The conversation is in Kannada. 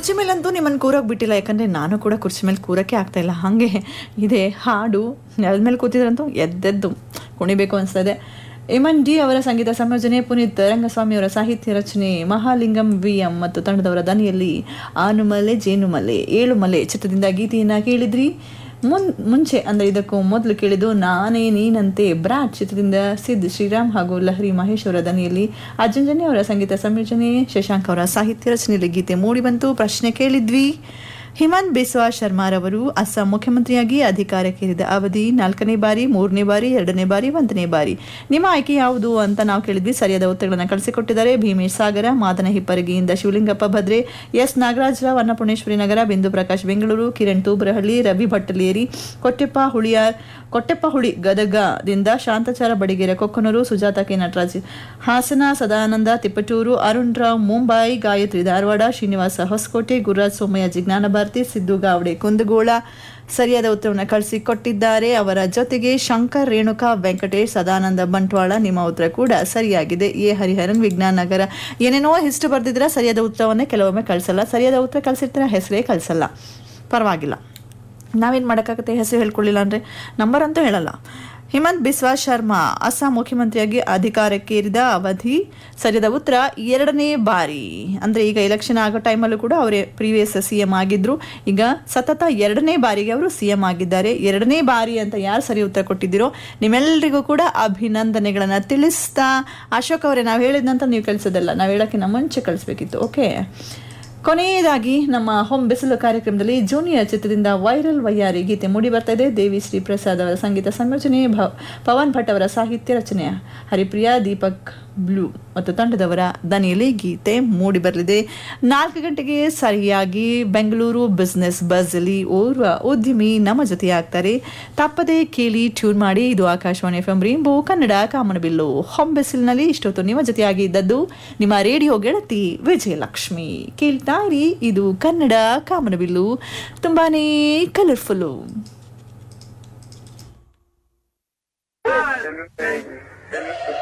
ಕುರ್ಚಿ ಮೇಲಂತೂ ನಿಮ್ಮನ್ನು ಕೂರೋಕೆ ಬಿಟ್ಟಿಲ್ಲ ಯಾಕಂದರೆ ನಾನು ಕೂಡ ಕುರ್ಚಿ ಮೇಲೆ ಕೂರಕ್ಕೆ ಆಗ್ತಾ ಇಲ್ಲ ಹಾಗೆ ಇದೆ ಹಾಡು ನೆಲದ ಮೇಲೆ ಕೂತಿದ್ರಂತೂ ಎದ್ದೆದ್ದು ಕುಣಿಬೇಕು ಅನಿಸ್ತದೆ ಎಮನ್ ಡಿ ಅವರ ಸಂಗೀತ ಸಂಯೋಜನೆ ಪುನೀತ್ ರಂಗಸ್ವಾಮಿ ಅವರ ಸಾಹಿತ್ಯ ರಚನೆ ಮಹಾಲಿಂಗಂ ವಿ ಎಂ ಮತ್ತು ತಂಡದವರ ದನಿಯಲ್ಲಿ ಆನುಮಲೆ ಜೇನುಮಲೆ ಏಳುಮಲೆ ಚಿತ್ರದಿಂದ ಗೀತೆಯನ್ನು ಕೇಳಿದ್ರಿ ಮುನ್ ಮುಂಚೆ ಅಂದರೆ ಇದಕ್ಕೂ ಮೊದಲು ಕೇಳಿದ್ದು ನಾನೇ ನೀನಂತೆ ಬ್ರಾಟ್ ಚಿತ್ರದಿಂದ ಸಿದ್ ಶ್ರೀರಾಮ್ ಹಾಗೂ ಲಹರಿ ಮಹೇಶ್ ಅವರ ದನಿಯಲ್ಲಿ ಅರ್ಜುನ್ ಅವರ ಸಂಗೀತ ಸಂಯೋಜನೆ ಶಶಾಂಕ್ ಅವರ ಸಾಹಿತ್ಯ ರಚನೆಯಲ್ಲಿ ಗೀತೆ ಮೂಡಿ ಬಂತು ಪ್ರಶ್ನೆ ಕೇಳಿದ್ವಿ ಹಿಮಂತ್ ಬಿಸ್ವಾ ಶರ್ಮಾರವರು ಅಸ್ಸಾಂ ಮುಖ್ಯಮಂತ್ರಿಯಾಗಿ ಅಧಿಕಾರಕ್ಕೇರಿದ ಅವಧಿ ನಾಲ್ಕನೇ ಬಾರಿ ಮೂರನೇ ಬಾರಿ ಎರಡನೇ ಬಾರಿ ಒಂದನೇ ಬಾರಿ ನಿಮ್ಮ ಆಯ್ಕೆ ಯಾವುದು ಅಂತ ನಾವು ಕೇಳಿದ್ವಿ ಸರಿಯಾದ ಉತ್ತರಗಳನ್ನು ಕಳಿಸಿಕೊಟ್ಟಿದ್ದಾರೆ ಭೀಮೇಶ್ ಸಾಗರ ಮಾದನ ಹಿಪ್ಪರಗಿಯಿಂದ ಶಿವಲಿಂಗಪ್ಪ ಭದ್ರೆ ಎಸ್ ನಾಗರಾಜರಾವ್ ಅನ್ನಪೂರ್ಣೇಶ್ವರಿ ನಗರ ಬಿಂದು ಪ್ರಕಾಶ್ ಬೆಂಗಳೂರು ಕಿರಣ್ ತೂಬ್ರಹಳ್ಳಿ ರವಿ ಭಟ್ಟಲೇರಿ ಕೊಟ್ಟೆಪ್ಪ ಹುಳಿಯಾರ್ ಕೊಟ್ಟೆಪ್ಪ ಹುಳಿ ಗದಗದಿಂದ ಶಾಂತಚಾರ ಬಡಿಗೆರೆ ಕೊಕ್ಕನೂರು ಸುಜಾತ ಕೆ ನಟರಾಜ್ ಹಾಸನ ಸದಾನಂದ ತಿಪ್ಪಟೂರು ಅರುಣ್ ರಾವ್ ಮುಂಬೈ ಗಾಯತ್ರಿ ಧಾರವಾಡ ಶ್ರೀನಿವಾಸ ಹೊಸಕೋಟೆ ಗುರುರಾಜ್ ಸೋಮಯ್ಯ ಜಿಜ್ಞಾನ ಭಾರತಿ ಸಿದ್ದು ಗಾವಡೆ ಕುಂದಗೋಳ ಸರಿಯಾದ ಉತ್ತರವನ್ನು ಕಳಿಸಿಕೊಟ್ಟಿದ್ದಾರೆ ಅವರ ಜೊತೆಗೆ ಶಂಕರ್ ರೇಣುಕಾ ವೆಂಕಟೇಶ್ ಸದಾನಂದ ಬಂಟ್ವಾಳ ನಿಮ್ಮ ಉತ್ತರ ಕೂಡ ಸರಿಯಾಗಿದೆ ಎ ಹರಿಹರನ್ ವಿಜ್ಞಾನ ನಗರ ಏನೇನೋ ಹಿಸ್ಟು ಬರ್ದಿದ್ರೆ ಸರಿಯಾದ ಉತ್ತರವನ್ನೇ ಕೆಲವೊಮ್ಮೆ ಕಳಿಸಲ್ಲ ಸರಿಯಾದ ಉತ್ತರ ಕಳಿಸಿರ್ತಾರೆ ಹೆಸರೇ ಕಳಿಸಲ್ಲ ಪರವಾಗಿಲ್ಲ ನಾವೇನು ಮಾಡೋಕ್ಕಾಗುತ್ತೆ ಹೆಸರು ಹೇಳ್ಕೊಳ್ಳಿಲ್ಲ ಅಂದರೆ ನಂಬರ್ ಅಂತೂ ಹೇಳಲ್ಲ ಹಿಮಂತ್ ಬಿಸ್ವಾ ಶರ್ಮಾ ಅಸ್ಸಾಂ ಮುಖ್ಯಮಂತ್ರಿಯಾಗಿ ಅಧಿಕಾರಕ್ಕೇರಿದ ಅವಧಿ ಸರಿಯಾದ ಉತ್ತರ ಎರಡನೇ ಬಾರಿ ಅಂದರೆ ಈಗ ಎಲೆಕ್ಷನ್ ಆಗೋ ಟೈಮಲ್ಲೂ ಕೂಡ ಅವರೇ ಪ್ರೀವಿಯಸ್ ಸಿ ಎಂ ಆಗಿದ್ರು ಈಗ ಸತತ ಎರಡನೇ ಬಾರಿಗೆ ಅವರು ಸಿ ಎಂ ಆಗಿದ್ದಾರೆ ಎರಡನೇ ಬಾರಿ ಅಂತ ಯಾರು ಸರಿ ಉತ್ತರ ಕೊಟ್ಟಿದ್ದೀರೋ ನಿಮ್ಮೆಲ್ಲರಿಗೂ ಕೂಡ ಅಭಿನಂದನೆಗಳನ್ನು ತಿಳಿಸ್ತಾ ಅಶೋಕ್ ಅವರೇ ನಾವು ಹೇಳಿದಂತ ನೀವು ಕಳಿಸೋದಲ್ಲ ನಾವು ಹೇಳೋಕ್ಕಿಂತ ಮುಂಚೆ ಕಳಿಸ್ಬೇಕಿತ್ತು ಓಕೆ ಕೊನೆಯದಾಗಿ ನಮ್ಮ ಹೊಂ ಬಿಸಿಲು ಕಾರ್ಯಕ್ರಮದಲ್ಲಿ ಜೂನಿಯರ್ ಚಿತ್ರದಿಂದ ವೈರಲ್ ವಯ್ಯಾರಿ ಗೀತೆ ಮೂಡಿ ಬರ್ತಾ ಇದೆ ದೇವಿ ಶ್ರೀ ಪ್ರಸಾದ್ ಅವರ ಸಂಗೀತ ಸಂಯೋಜನೆ ಭ- ಪವನ್ ಭಟ್ ಅವರ ಸಾಹಿತ್ಯ ರಚನೆ ಹರಿಪ್ರಿಯಾ ದೀಪಕ್ ಬ್ಲೂ ಮತ್ತು ತಂಡದವರ ದನಿಯಲ್ಲಿ ಗೀತೆ ಮೂಡಿ ಬರಲಿದೆ ನಾಲ್ಕು ಗಂಟೆಗೆ ಸರಿಯಾಗಿ ಬೆಂಗಳೂರು ಬಿಸ್ನೆಸ್ ಬಸ್ಸಲ್ಲಿ ಓರ್ವ ಉದ್ಯಮಿ ನಮ್ಮ ಜೊತೆ ಆಗ್ತಾರೆ ತಪ್ಪದೆ ಕೇಳಿ ಟ್ಯೂನ್ ಮಾಡಿ ಇದು Akashvani F M rainbow Kannada Kamanabillu ಹೊಂಬೆಸಿಲ್ನಲ್ಲಿ ಇಷ್ಟೊತ್ತು ನಿಮ್ಮ ಜೊತೆಯಾಗಿ ಇದ್ದದ್ದು ನಿಮ್ಮ ರೇಡಿಯೋ ಗೆಳತಿ ವಿಜಯಲಕ್ಷ್ಮಿ ಕೇಳ್ತಾ ಇರಿ ಇದು ಕನ್ನಡ ಕಾಮನಬಿಲ್ಲು ತುಂಬಾನೇ ಕಲರ್ಫುಲ್ಲು